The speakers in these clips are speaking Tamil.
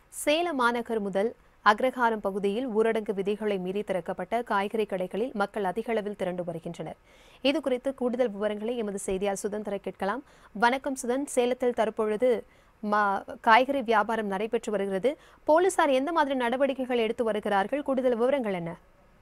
சேலம் மாநகர் முதல் அக்ரஹாரம் பகுதியில் ஊரடங்கு விதிகளை மீறி திறக்கப்பட்ட காய்கறி கடைகளில் மக்கள் அதிக அளவில் திரண்டு வருகின்றனர் இது குறித்து கூடுதல் விவரங்களை எமது செய்தியாளர் சுதன் தர கேட்கலாம் வணக்கம் சுதன் சேலத்தில் தற்பொழுது மா காய்கறி வியாபாரம் நடைபெற்று வருகிறது போலீசார் எந்த மாதிரி நடவடிக்கைகள் எடுத்து வருகிறார்கள் கூடுதல் விவரங்கள் என்ன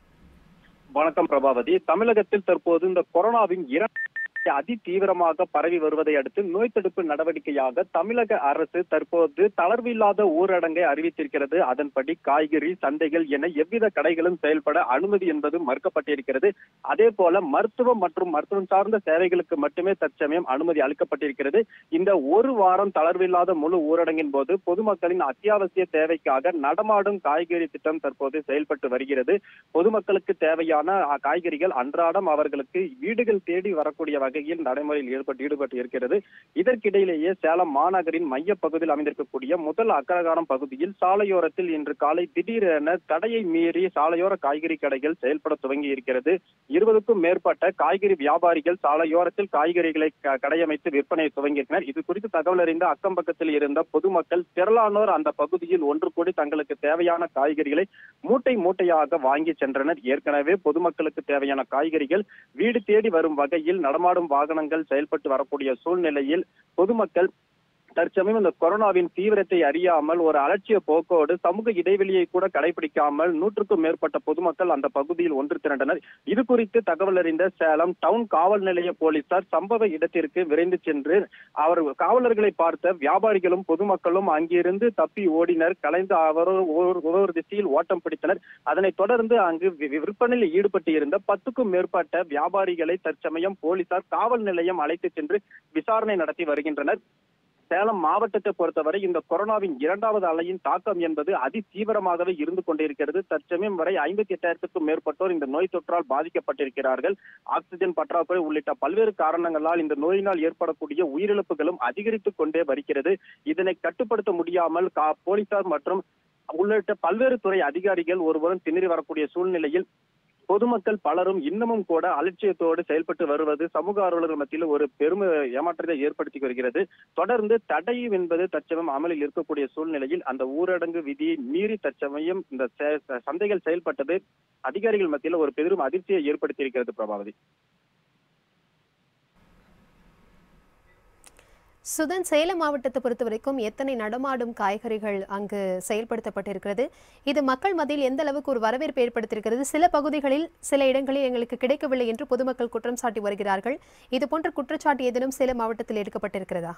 வணக்கம் பிரபாவதி தமிழகத்தில் தற்போது இந்த கொரோனாவின் இரண்டு அதி தீவிரமாக பரவி வருவதை அடுத்து நோய் தடுப்பு நடவடிக்கையாக தமிழக அரசு தற்போது தளர்வில்லாத ஊரடங்கை அறிவித்திருக்கிறது அதன்படி காய்கறி சந்தைகள் என எவ்வித கடைகளும் செயல்பட அனுமதி என்பது மறுக்கப்பட்டிருக்கிறது அதே போல மருத்துவம் மற்றும் மருத்துவம் சார்ந்த சேவைகளுக்கு மட்டுமே தற்சமயம் அனுமதி அளிக்கப்பட்டிருக்கிறது இந்த ஒரு வாரம் தளர்வில்லாத முழு ஊரடங்கின் போது பொதுமக்களின் அத்தியாவசிய தேவைக்காக நடமாடும் காய்கறி திட்டம் தற்போது செயல்பட்டு வருகிறது பொதுமக்களுக்கு தேவையான அஹ், காய்கறிகள் அன்றாடம் அவர்களுக்கு வீடுகள் தேடி வரக்கூடிய வகையில் நடைமுறையில் ஈடுபட்டு ஈடுபட்டு இருக்கிறது இதற்கிடையிலேயே சேலம் மாநகரின் மைய பகுதியில் அமைந்திருக்கக்கூடிய முதல் அக்கரகாரம் பகுதியில் சாலையோரத்தில் இன்று காலை திடீரென தடையை மீறி சாலையோர காய்கறி கடைகள் செயல்பட துவங்கி இருக்கிறது இருபதுக்கும் மேற்பட்ட காய்கறி வியாபாரிகள் சாலையோரத்தில் காய்கறிகளை க- கடையமைத்து விற்பனையை துவங்கியிருந்தனர் இது குறித்து தகவல் அறிந்த அக்கம் பக்கத்தில் இருந்த பொதுமக்கள் திரளானோர் அந்த பகுதியில் ஒன்று கூடி தங்களுக்கு தேவையான காய்கறிகளை மூட்டை மூட்டையாக வாங்கி சென்றனர் ஏற்கனவே பொதுமக்களுக்கு தேவையான காய்கறிகள் வீடு தேடி வரும் வகையில் நடமாடும் வாகனங்கள் செயல்பட்டு வரக்கூடிய சூழ்நிலையில் பொதுமக்கள் தற்சமயம் இந்த கொரோனாவின் தீவிரத்தை அறியாமல் ஒரு அலட்சிய போக்கோடு சமூக இடைவெளியை கூட கடைபிடிக்காமல் நூற்றுக்கும் மேற்பட்ட பொதுமக்கள் அந்த பகுதியில் ஒன்று திரண்டனர் இது குறித்து தகவல் அறிந்த சேலம் டவுன் காவல் நிலைய போலீசார் சம்பவ இடத்திற்கு விரைந்து சென்று அவர் காவலர்களை பார்த்த வியாபாரிகளும் பொதுமக்களும் அங்கிருந்து தப்பி ஓடினர் கலைந்து அவர் ஒரு ஒரு திசையில் ஓட்டம் பிடித்தனர் அதனைத் தொடர்ந்து அங்கு வி- வி- விற்பனையில் ஈடுபட்டு இருந்த பத்துக்கும் மேற்பட்ட வியாபாரிகளை தற்சமயம் போலீசார் காவல் நிலையம் அழைத்து சென்று விசாரணை நடத்தி வருகின்றனர் சேலம் மாவட்டத்தை பொறுத்தவரை இந்த கொரோனாவின் இரண்டாவது அலையின் தாக்கம் என்பது அதி தீவிரமாகவே இருந்து கொண்டிருக்கிறது தற்சமயம் வரை ஐம்பத்தி எட்டாயிரத்துக்கும் மேற்பட்டோர் இந்த நோய் தொற்றால் பாதிக்கப்பட்டிருக்கிறார்கள் ஆக்சிஜன் பற்றாக்குறை உள்ளிட்ட பல்வேறு காரணங்களால் இந்த நோயினால் ஏற்படக்கூடிய உயிரிழப்புகளும் அதிகரித்துக் கொண்டே வருகிறது இதனை கட்டுப்படுத்த முடியாமல் கா- போலீசார் மற்றும் உள்ளிட்ட பல்வேறு துறை அதிகாரிகள் ஒருவரும் திணறி வரக்கூடிய சூழ்நிலையில் பொதுமக்கள் பலரும் இன்னமும் கூட அலட்சியத்தோடு செயல்பட்டு வருவது சமூக ஆர்வலர்கள் மத்தியில் ஒரு பெரும் ஏமாற்றத்தை ஏற்படுத்தி வருகிறது தொடர்ந்து தடை என்பது தற்சமயம் அமலில் இருக்கக்கூடிய சூழ்நிலையில் அந்த ஊரடங்கு விதியை மீறி தற்சமயம் இந்த சே- சந்தைகள் செயல்பட்டது அதிகாரிகள் மத்தியில் ஒரு பெரும் அதிர்ச்சியை ஏற்படுத்தி இருக்கிறது பிரபாவதி சுதன் சேலம் மாவட்டத்தை பொறுத்தவரைக்கும் எத்தனை நடமாடும் காய்கறிகள் அங்கு செயல்படுத்தப்பட்டிருக்கிறது இது மக்கள் மத்தியில் எந்த அளவுக்கு ஒரு வரவேற்பு ஏற்படுத்தியிருக்கிறது சில பகுதிகளில் சில இடங்களில் எங்களுக்கு கிடைக்கவில்லை என்று பொதுமக்கள் குற்றம் சாட்டி வருகிறார்கள் இது போன்ற குற்றச்சாட்டு ஏதேனும் சேலம் மாவட்டத்தில் எடுக்கப்பட்டிருக்கிறதா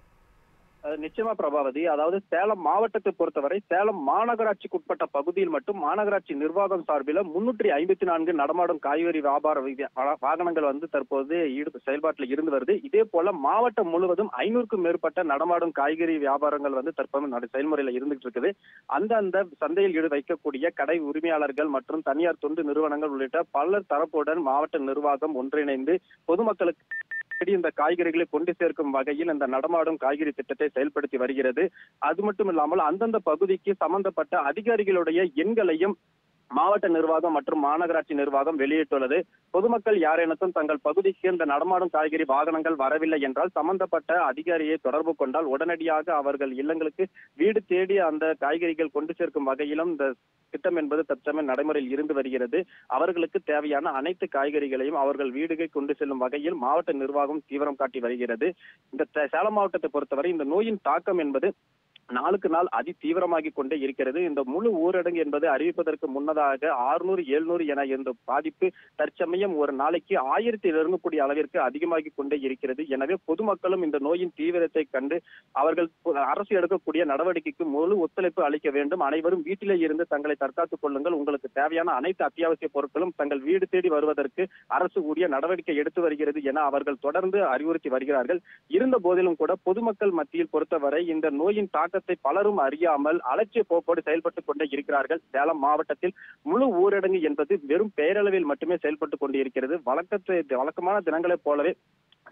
அஹ் நிச்சயமா பிரபாவதி அதாவது சேலம் மாவட்டத்தை பொறுத்தவரை சேலம் மாநகராட்சிக்கு உட்பட்ட பகுதியில் மட்டும் மாநகராட்சி நிர்வாகம் சார்பில் முன்னூற்றி ஐம்பத்தி நான்கு நடமாடும் காய்கறி வியாபார வி- வா- வாகனங்கள் வந்து தற்போது ஈடு செயல்பாட்டில் இருந்து வருது இதே போல மாவட்டம் முழுவதும் ஐநூறுக்கும் மேற்பட்ட நடமாடும் காய்கறி வியாபாரங்கள் வந்து தற்போது நட- செயல்முறையில இருந்துட்டு இருக்குது அந்தந்த சந்தையில் ஈடு வைக்கக்கூடிய கடை உரிமையாளர்கள் மற்றும் தனியார் தொண்டு நிறுவனங்கள் உள்ளிட்ட பலர் தரப்புடன் மாவட்ட நிர்வாகம் ஒன்றிணைந்து பொதுமக்களுக்கு தேடி இந்த காய்கறிகளை கொண்டு சேர்க்கும் வகையில் இந்த நடமாடும் காய்கறி திட்டத்தை செயல்படுத்தி வருகிறது அது மட்டும் இல்லாமல் அந்தந்த பகுதிக்கு சம்பந்தப்பட்ட அதிகாரிகளுடைய எண்களையும் மாவட்ட நிர்வாகம் மற்றும் மாநகராட்சி நிர்வாகம் வெளியிட்டுள்ளது பொதுமக்கள் யாரேனும் தங்கள் பகுதிக்கு இந்த நடமாடும் காய்கறி வாகனங்கள் வரவில்லை என்றால் சம்பந்தப்பட்ட அதிகாரியை தொடர்பு கொண்டால் உடனடியாக அவர்கள் இல்லங்களுக்கு வீடு தேடி அந்த காய்கறிகள் கொண்டு சேர்க்கும் வகையிலும் இந்த திட்டம் என்பது தற்சமயம் நடைமுறையில் இருந்து வருகிறது அவர்களுக்கு தேவையான அனைத்து காய்கறிகளையும் அவர்கள் வீடுகை கொண்டு செல்லும் வகையில் மாவட்ட நிர்வாகம் தீவிரம் காட்டி வருகிறது இந்த த- சேலம் மாவட்டத்தை பொறுத்தவரை இந்த நோயின் தாக்கம் என்பது நாளுக்கு நாள் அதி தீவிரமாகி கொண்டே இருக்கிறது இந்த முழு ஊரடங்கு என்பது அறிவிப்பதற்கு முன்னதாக ஆறுநூறு எழுநூறு என இருந்த பாதிப்பு தற்சமயம் ஒரு நாளைக்கு ஆயிரத்தி நெருங்கக்கூடிய அளவிற்கு அதிகமாகி கொண்டே இருக்கிறது எனவே பொதுமக்களும் இந்த நோயின் தீவிரத்தை கண்டு அவர்கள் பு- அரசு எடுக்கக்கூடிய நடவடிக்கைக்கு முழு ஒத்துழைப்பு அளிக்க வேண்டும் அனைவரும் வீட்டிலே இருந்து தங்களை தற்காத்துக் கொள்ளுங்கள் உங்களுக்கு தேவையான அனைத்து அத்தியாவசிய பொருட்களும் தங்கள் வீடு தேடி வருவதற்கு அரசு உரிய நடவடிக்கை எடுத்து வருகிறது என அவர்கள் தொடர்ந்து அறிவுறுத்தி வருகிறார்கள் இருந்த போதிலும் கூட பொதுமக்கள் மத்தியில் பொறுத்தவரை இந்த நோயின் தாக்கத்தை பலரும் அறியாமல் அலட்சிய போக்கோடு செயல்பட்டுக் கொண்டே இருக்கிறார்கள் சேலம் மாவட்டத்தில் முழு ஊரடங்கு என்பது வெறும் பெயரளவில் மட்டுமே செயல்பட்டு கொண்டு இருக்கிறது வழக்கத்தை வழக்கமான தினங்களைப் போலவே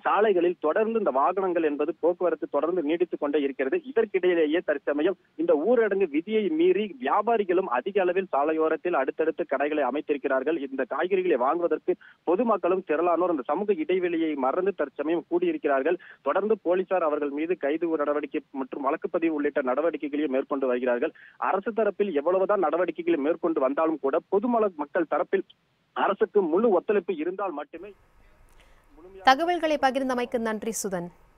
சாலைகளில் தொடர்ந்து இந்த வாகனங்கள் என்பது போக்குவரத்து தொடர்ந்து நீடித்துக் கொண்டே இருக்கிறது இதற்கிடையிலேயே தற்சமயம் இந்த ஊரடங்கு விதியை மீறி வியாபாரிகளும் அதிக அளவில் சாலையோரத்தில் அடுத்தடுத்து கடைகளை அமைத்திருக்கிறார்கள் இந்த காய்கறிகளை வாங்குவதற்கு பொதுமக்களும் திரளானோர் இந்த சமூக இடைவெளியை மறந்து தற்சமயம் கூடியிருக்கிறார்கள் தொடர்ந்து போலீசார் அவர்கள் மீது கைது நடவடிக்கை மற்றும் வழக்குப்பதிவு உள்ளிட்ட நடவடிக்கைகளையும் மேற்கொண்டு வருகிறார்கள் அரசு தரப்பில் எவ்வளவுதான் நடவடிக்கைகளை மேற்கொண்டு வந்தாலும் கூட பொதுமல மக்கள் தரப்பில் அரசுக்கு முழு ஒத்துழைப்பு இருந்தால் மட்டுமே முழுமையாக தகவல்களை பகிர்ந்தமைக்கு நன்றி சுதன்